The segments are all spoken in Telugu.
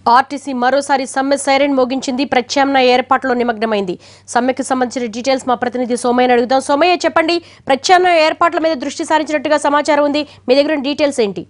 ఆర్టీసీ మరోసారి సమ్మె సైరన్ మోగించింది ప్రత్యామ్నాయ ఏర్పాట్లో నిమగ్నమైంది సమ్మెకు సంబంధించిన డీటెయిల్స్ మా ప్రతినిధి సోమయ్యని అడుగుదాం సోమయ్య చెప్పండి ప్రత్యామ్నాయ ఏర్పాట్ల మీద దృష్టి సారించినట్టుగా సమాచారం ఉంది మీ దగ్గర ఉన్న డీటెయిల్స్ ఏంటి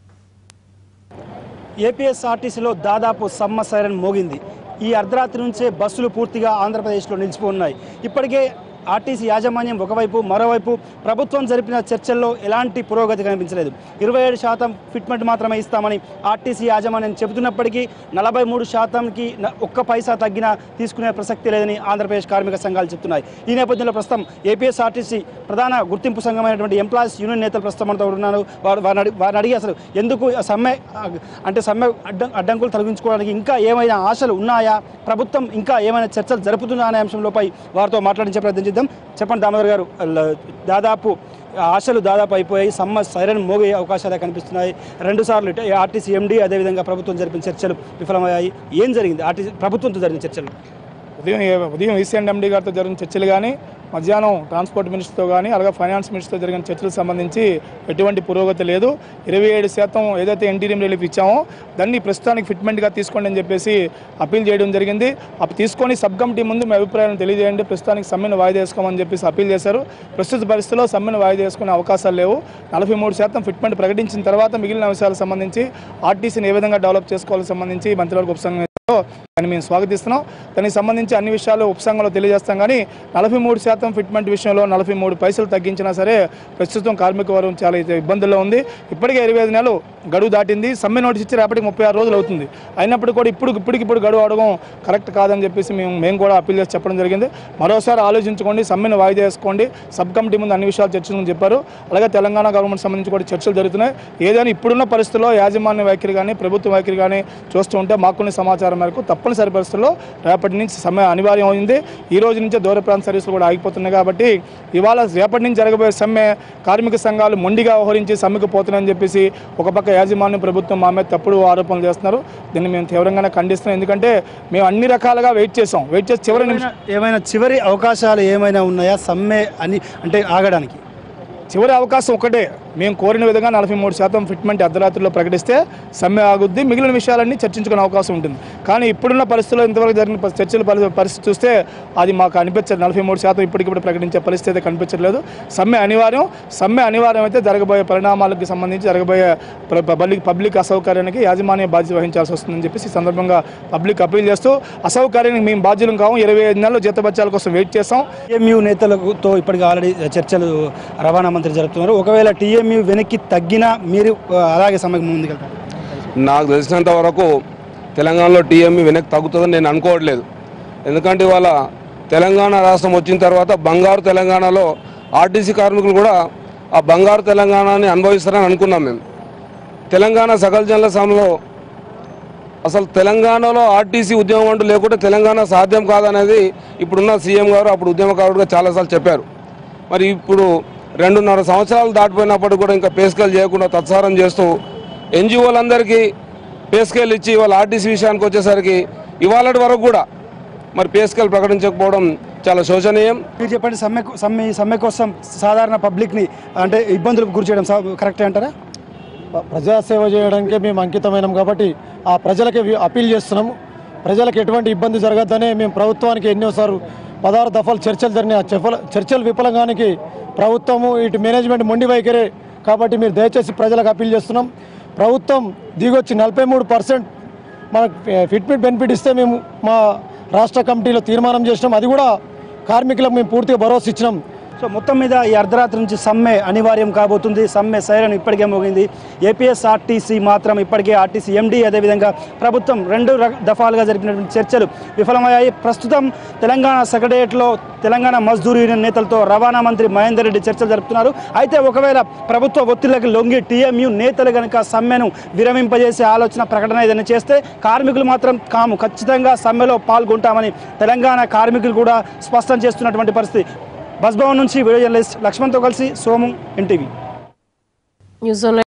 ఏపీఎస్ఆర్టీసీలో దాదాపు సమ్మ సైరన్ మోగింది ఈ అర్ధరాత్రి నుంచే బస్సులు పూర్తిగా ఆంధ్రప్రదేశ్లో నిలిచిపోన్నాయి ఇప్పటికే ఆర్టీసీ యాజమాన్యం ఒకవైపు మరోవైపు ప్రభుత్వం జరిపిన చర్చల్లో ఎలాంటి పురోగతి కనిపించలేదు ఇరవై ఏడు శాతం ఫిట్మెంట్ మాత్రమే ఇస్తామని ఆర్టీసీ యాజమాన్యం చెబుతున్నప్పటికీ నలభై మూడు శాతంకి న- ఒక్క పైసా తగ్గినా తీసుకునే ప్రసక్తి లేదని ఆంధ్రప్రదేశ్ కార్మిక సంఘాలు చెప్తున్నాయి ఈ నేపథ్యంలో ప్రస్తుతం ఏపీఎస్ఆర్టీసీ ప్రధాన గుర్తింపు సంఘమైనటువంటి ఎంప్లాయీస్ యూనియన్ నేతలు ప్రస్తుతం మనతో ఉన్నారు వారు వారిని అడిగి- వారిని అడిగి అసలు ఎందుకు ఆ సమ్మె ఆ, అంటే సమ్మె అడ్డం అడ్డంకులు తొలగించుకోవడానికి ఇంకా ఏమైనా ఆశలు ఉన్నాయా ప్రభుత్వం ఇంకా ఏమైనా చర్చలు జరుపుతుందా అనే అంశంలోపై వారితో మాట్లాడించే ప్రయత్నం చేద్దాం చెప్పండి దామోదర్ గారు ల- దాదాపు ఆశలు దాదాపు అయిపోయాయి సమ్మ సైరన్ మోగే అవకాశాలు కనిపిస్తున్నాయి రెండు సార్లు ఇటు ఆర్టీసీ ఎండీ అదేవిధంగా ప్రభుత్వం జరిపిన చర్చలు విఫలమయ్యాయి ఏం జరిగింది ఆర్టీసీ ప్రభుత్వంతో జరిగిన చర్చలు ఉదయం ఏ- ఉదయం ఈసీఎన్ ఎండీ గారితో జరిగిన చర్చలు కానీ మధ్యాహ్నం ట్రాన్స్పోర్ట్ మినిస్టర్తో కానీ అలాగే ఫైనాన్స్ మినిస్టర్తో జరిగిన చర్చలకు సంబంధించి ఎటువంటి పురోగతి లేదు ఇరవై ఏడు శాతం ఏదైతే ఇంటీరియం రిలీఫ్ ఇచ్చామో దాన్ని ప్రస్తుతానికి ఫిట్మెంట్గా తీసుకోండి అని చెప్పేసి అప్పీల్ చేయడం జరిగింది అప్పుడు తీసుకొని సబ్ కమిటీ ముందు మీ అభిప్రాయాలను తెలియజేయండి ప్రస్తుతానికి సమ్మెను వాయిదా వేసుకోమని చెప్పేసి అప్పీల్ చేశారు ప్రస్తుత పరిస్థితిలో సమ్మెను వాయిదా వేసుకునే అవకాశాలు లేవు నలభై మూడు శాతం ఫిట్మెంట్ ప్రకటించిన తర్వాత మిగిలిన అంశాలకు సంబంధించి ఆర్టీసీని ఏ విధంగా డెవలప్ చేసుకోవాలని సంబంధించి మంత్రివర్గ ఉపసంఘం దాన్ని మేము స్వాగతిస్తున్నాం దానికి సంబంధించి అన్ని విషయాలు ఉపసంఘంలో తెలియజేస్తాం కానీ నలభై మూడు శాతం ఫిట్మెంట్ విషయంలో నలభై మూడు పైసలు తగ్గించినా సరే ప్రస్తుతం కార్మిక వర్గం చాలా అయితే ఇబ్బందుల్లో ఉంది ఇప్పటికే ఇరవై ఐదు నెలలు గడువు దాటింది సమ్మె నోటీస్ ఇచ్చి రేపటికి ముప్పై ఆరు రోజులు అవుతుంది అయినప్పుడు కూడా ఇప్పుడు ఇప్పటికిప్పుడు గడువు అడగం కరెక్ట్ కాదని చెప్పేసి మేము మేము కూడా అప్పీల్ చేసి చెప్పడం జరిగింది మరోసారి ఆలోచించుకోండి సమ్మెను వాయిదా వేసుకోండి సబ్ కమిటీ ముందు అన్ని విషయాలు చర్చించమని చెప్పారు అలాగే తెలంగాణ గవర్నమెంట్ సంబంధించి కూడా చర్చలు జరుగుతున్నాయి ఏదైనా ఇప్పుడున్న పరిస్థితుల్లో యాజమాన్య వైఖరి కానీ ప్రభుత్వ వైఖరి కానీ చూస్తూ ఉంటే మాకున్న సమాచారం మేరకు తప్పనిసరి పరిస్థితుల్లో రేపటి నుంచి సమ్మె అనివార్యం అయింది ఈ రోజు నుంచే దూర ప్రాంత సర్వీసులు కూడా ఆగిపోతున్నాయి కాబట్టి ఇవాళ రేపటి నుంచి జరగబోయే సమ్మె కార్మిక సంఘాలు మొండిగా వ్యవహరించి సమ్మెకు పోతున్నాయని చెప్పేసి ఒక పక్క యాజమాన్యం ప్రభుత్వం మా మీద తప్పుడు ఆరోపణలు చేస్తున్నారు దీన్ని మేము తీవ్రంగానే ఖండిస్తున్నాం ఎందుకంటే మేము అన్ని రకాలుగా వెయిట్ చేసాం వెయిట్ చేసి చివరి నిమిషం ఏమైనా- ఏమైనా చివరి అవకాశాలు ఏమైనా ఉన్నాయా సమ్మె అని అంటే ఆగడానికి చివరి అవకాశం ఒకటే మేము కోరిన విధంగా నలభై మూడు శాతం ఫిట్మెంట్ అర్ధరాత్రిలో ప్రకటిస్తే సమ్మె ఆగుద్ది మిగిలిన విషయాలన్నీ చర్చించుకునే అవకాశం ఉంటుంది కానీ ఇప్పుడున్న పరిస్థితుల్లో ఇంతవరకు జరిగిన ప- చర్చల పరి- పరిస్థితి చూస్తే అది మాకు అనిపించదు నలభై మూడు శాతం ఇప్పటికిప్పుడు ప్రకటించే పరిస్థితి అయితే కనిపించట్లేదు సమ్మె అనివార్యం సమ్మె అనివార్యం అయితే జరగబోయే పరిణామాలకు సంబంధించి జరగబోయే ప్ర- పబ్లిక్ పబ్లిక్ అసౌకర్యానికి యాజమాన్య బాధ్యత వహించాల్సి వస్తుందని చెప్పేసి ఈ సందర్భంగా పబ్లిక్ అప్పీల్ చేస్తూ అసౌకర్యానికి మేము బాధ్యులం కాము ఇరవై ఐదు నెలలు జీతబత్యాల కోసం వెయిట్ చేస్తాం టీఎంయూ నేతలతో ఇప్పటికి ఆల్రెడీ చర్చలు రవాణా మంత్రి జరుపుతున్నారు ఒకవేళ టీఎంయూ వెనక్కి తగ్గినా మీరు ఆ, అలాగే సమ్మెకు ముందుకెళ్తారు నాకు తెలిసినంత వరకు తెలంగాణలో టీఎంఈ వెనక్కి తగ్గుతుందని నేను అనుకోవట్లేదు ఎందుకంటే ఇవాళ తెలంగాణ రాష్ట్రం వచ్చిన తర్వాత బంగారు తెలంగాణలో ఆర్టీసీ కార్మికులు కూడా ఆ బంగారు తెలంగాణని అనుభవిస్తారని అనుకున్నాం మేము తెలంగాణ సకల జనుల సభలో అసలు తెలంగాణలో ఆర్టీసీ ఉద్యమం అంటూ లేకుంటే తెలంగాణ సాధ్యం కాదనేది ఇప్పుడున్న సీఎం గారు అప్పుడు ఉద్యమకారుడుగా చాలాసార్లు చెప్పారు మరి ఇప్పుడు రెండున్నర సంవత్సరాలు దాటిపోయినప్పటికీ కూడా ఇంకా పేస్కేల్ చేయకుండా తత్సారం చేస్తూ ఎన్జిఓలందరికీ పేస్కేల్ ఇచ్చి ఇవాళ ఆర్టీసీ విషయానికి వచ్చేసరికి ఇవాళ వరకు కూడా మరి పేస్కేల్ ప్రకటించకపోవడం చాలా శోచనీయం మీరు చెప్పండి సమ్మె సమ్మె ఈ సమ్మె కోసం సాధారణ పబ్లిక్ని అంటే ఇబ్బందులకు గురి చేయడం సా- కరెక్టే అంటారా ప- ప్రజాసేవ చేయడానికే మేము అంకితమైనాం కాబట్టి ఆ ప్రజలకి వి- అప్పీల్ చేస్తున్నాము ప్రజలకు ఎటువంటి ఇబ్బంది జరగద్దనే మేము ప్రభుత్వానికి ఎన్నోసార్లు పదహారు దఫాలు చర్చలు జరిగిన ఆ చర్చల- చర్చలు విఫలంగానికి ప్రభుత్వము ఇటు మేనేజ్మెంట్ మొండి వైఖరే కాబట్టి మీరు దయచేసి ప్రజలకు అప్పీల్ చేస్తున్నాం ప్రభుత్వం దిగొచ్చి నలభై మూడు పర్సెంట్ మనకు ఫిట్మెంట్ బెనిఫిట్ ఇస్తే మేము మా రాష్ట్ర కమిటీలో తీర్మానం చేసినాం అది కూడా కార్మికులకు మేము పూర్తిగా భరోసా ఇచ్చినాం సో మొత్తం మీద ఈ అర్ధరాత్రి నుంచి సమ్మె అనివార్యం కాబోతుంది సమ్మె సైరన్ ఇప్పటికే మోగింది ఏపీఎస్ఆర్టీసీ మాత్రం ఇప్పటికే ఆర్టీసీ ఎండీ అదేవిధంగా ప్రభుత్వం రెండు ర- దఫాలుగా జరిపినటువంటి చర్చలు విఫలమయ్యాయి ప్రస్తుతం తెలంగాణ సెక్రటరియట్లో తెలంగాణ మజ్దూర్ యూనియన్ నేతలతో రవాణా మంత్రి మహేందర్ రెడ్డి చర్చలు జరుపుతున్నారు అయితే ఒకవేళ ప్రభుత్వ ఒత్తిళ్లకు లొంగి టీఎంయూ నేతలు కనుక సమ్మెను విరమింపజేసే ఆలోచన ప్రకటన ఏదైనా చేస్తే కార్మికులు మాత్రం కాము ఖచ్చితంగా సమ్మెలో పాల్గొంటామని తెలంగాణ కార్మికులు కూడా స్పష్టం చేస్తున్నటువంటి పరిస్థితి బస్ భవన్ నుంచి వీడియో జర్నలిస్ట్ లక్ష్మణ్తో కలిసి సోము ఎన్టీవీ న్యూస్ జోన్